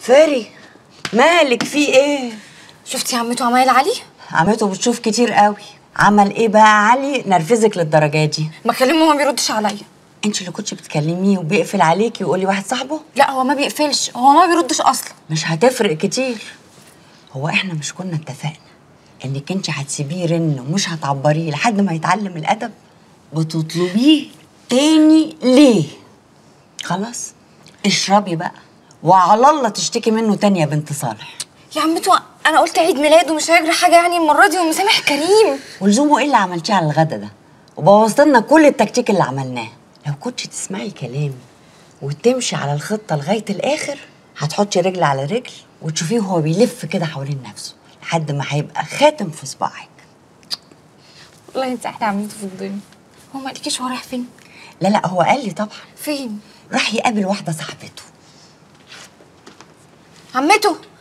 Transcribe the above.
فري مالك في ايه شفتي عمته عمايل علي عمته بتشوف كتير قوي عمل ايه بقى علي نرفزك للدرجه دي بكلمه ما بيردش عليا انت اللي كنتش بتكلميه وبيقفل عليكي ويقول لي واحد صاحبه لا هو ما بيقفلش هو ما بيردش اصلا مش هتفرق كتير هو احنا مش كنا اتفقنا انك انت هتسيبيه يرن ومش هتعبريه لحد ما يتعلم الادب بتطلبيه تاني ليه خلاص اشربي بقى وعلى الله تشتكي منه تاني يا بنت صالح يا عمته انا قلت عيد ميلاده مش هيجرى حاجه يعني المره دي ومسامح كريم ولزومه ايه اللي عملتيه على الغدا ده وبوظت لنا كل التكتيك اللي عملناه لو كنتش تسمعي كلامي وتمشي على الخطه لغايه الاخر هتحطي رجل على رجل وتشوفيه وهو بيلف كده حوالين نفسه لحد ما هيبقى خاتم في صباعك والله انت احلى عمته في الدنيا هو ما قالكيش هو رايح فين لا لا هو قال لي طبعا فين راح يقابل واحده صاحبته عمته